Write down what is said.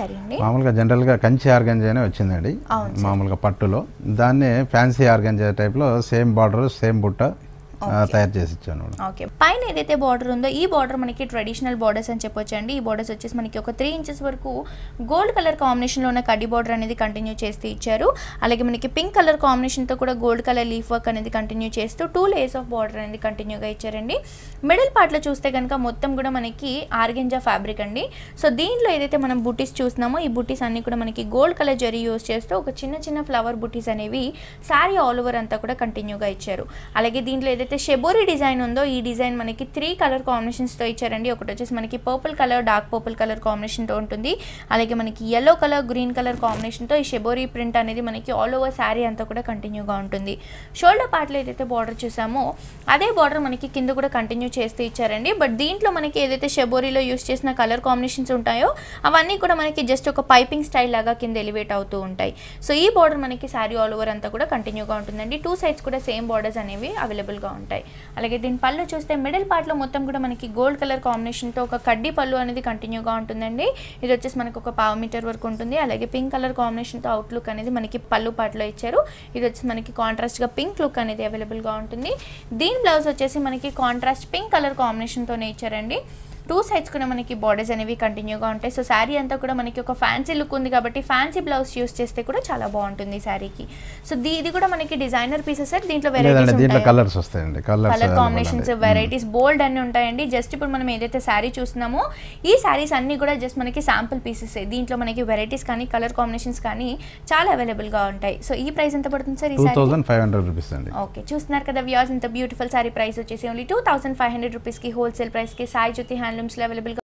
శారీ అండి మామూలుగా జనరల్గా కంచి ఆర్గంజా అనే వచ్చిందండి అవును మామూలుగా పట్టులో దాన్ని ఫ్యాన్సీ ఆర్గంజా టైప్లో సేమ్ బార్డర్ సేమ్ బుట్ట ఆ, తయారు చేసి ఇచ్చాను మేడం ఓకే పైన ఏదైతే బార్డర్ ఉందో ఈ బార్డర్ మనకి ట్రెడిషనల్ బార్డర్స్ అని చెప్పొచ్చు అండి ఈ బార్డర్స్ వచ్చేసి మనకి ఒక త్రీ ఇంచెస్ వరకు గోల్డ్ కలర్ కాంబినేషన్లో ఉన్న కడ్డీ బార్డర్ అనేది కంటిన్యూ చేస్తూ ఇచ్చారు అలాగే మనకి పింక్ కలర్ కాంబినేషన్తో కూడా గోల్డ్ కలర్ లీఫ్ వర్క్ అనేది కంటిన్యూ చేస్తూ టూ లేయర్స్ ఆఫ్ బార్డర్ అనేది కంటిన్యూగా ఇచ్చారండి మిడిల్ పార్ట్లో చూస్తే కనుక మొత్తం కూడా మనకి ఆర్గెంజా ఫ్యాబ్రిక్ అండి సో దీంట్లో ఏదైతే మనం బుటీస్ చూస్తున్నామో ఈ బుటీస్ అన్ని కూడా మనకి గోల్డ్ కలర్ జరీ యూస్ చేస్తూ ఒక చిన్న చిన్న ఫ్లవర్ బుటీస్ అనేవి శారీ ఆల్ ఓవర్ అంతా కూడా కంటిన్యూగా ఇచ్చారు అలాగే దీంట్లో ఏదైతే షెబోరీ డిజైన్ ఉందో ఈ డిజైన్ మనకి త్రీ కలర్ కాంబినేషన్స్తో ఇచ్చారండి ఒకటి వచ్చేసి మనకి purple colour dark purple colour కాంబినేషన్తో ఉంటుంది అలాగే మనకి ఎల్లో కలర్ గ్రీన్ కలర్ కాంబినేషన్తో ఈ షెబోరీ ప్రింట్ అనేది మనకి ఆల్ ఓవర్ శారీ అంతా కూడా కంటిన్యూగా ఉంటుంది షోల్డర్ పార్ట్లో ఏదైతే బార్డర్ చూసామో అదే బార్డర్ మనకి కింద కూడా కంటిన్యూ చేస్తూ ఇచ్చారండి బట్ దీంట్లో మనకి ఏదైతే షెబోరీలో యూస్ చేసిన కలర్ కాంబినేషన్స్ ఉంటాయో అవన్నీ కూడా మనకి జస్ట్ ఒక పైపింగ్ స్టైల్ లాగా కింద ఎలివేట్ అవుతూ ఉంటాయి సో ఈ బార్డర్ మనకి శారీ ఆల్ ఓవర్ అంతా కూడా కంటిన్యూగా ఉంటుందండి టూ సైడ్స్ కూడా సేమ్ బార్డర్స్ అనేవి అవైలబుల్గా ఉంటాయి అలాగే దీని పళ్ళు చూస్తే మిడిల్ పార్ట్లో మొత్తం కూడా మనకి గోల్డ్ కలర్ కాంబినేషన్తో ఒక కడ్డీ పళ్ళు అనేది కంటిన్యూగా ఉంటుందండి ఇది వచ్చేసి మనకు ఒక పావు మీటర్ వరకు ఉంటుంది అలాగే పింక్ కలర్ కాంబినేషన్తో అవుట్లుక్ అనేది మనకి పళ్ళు పాటలో ఇచ్చారు ఇది వచ్చి మనకి కాంట్రాస్ట్గా పింక్ లుక్ అనేది అవైలబుల్గా ఉంటుంది దీని బ్లౌజ్ వచ్చేసి మనకి కాంట్రాస్ట్ పింక్ కలర్ కాంబినేషన్తోనే ఇచ్చారండి టూ సైడ్స్ కూడా మనకి బార్డర్స్ అనేవి కంటిన్యూగా ఉంటాయి సో శారీ అంతా కూడా మనకి ఒక ఫ్యాన్సీ లుక్ ఉంది కాబట్టి ఫ్యాన్సీ బ్లౌజ్ యూస్ చేస్తే కూడా చాలా బాగుంటుంది ఈ శారీకి సో దీ ఇది కూడా మనకి డిజైనర్ పీసెస్ సార్ దీంట్లో లేదండి వెరైటీస్ దీంట్లో ఉంటాయి కలర్స్ వస్తాయండి కలర్స్ కలర్ కాంబినేషన్స్ వెరైటీస్ బోల్డ్ అన్ని ఉంటాయండి జస్ట్ ఇప్పుడు మనం ఏదైతే శారీ చూస్తున్నామో ఈ శారీస్ అన్ని కూడా జస్ట్ మనకి శాంపుల్ పీసెస్ దీంట్లో మనకి వెరైటీస్ కానీ కలర్ కాంబినేషన్స్ కానీ చాలా అవైలబుల్ గా ఉంటాయి సో ఈ ప్రైస్ ఎంత పడుతుంది సార్ ఈ two sari thousand five hundred rupees అండి ఓకే చూస్తున్నారు కదా వ్యూస్ ఇంత బ్యూటిఫుల్ శారీ ప్రైస్ వచ్చేసి only two thousand five hundred రూపీస్కి హోల్సేల్ ప్రైస్కి సాయి జ్యోతి హ్యాండ్లూమ్స్లో అవైలబుల్గా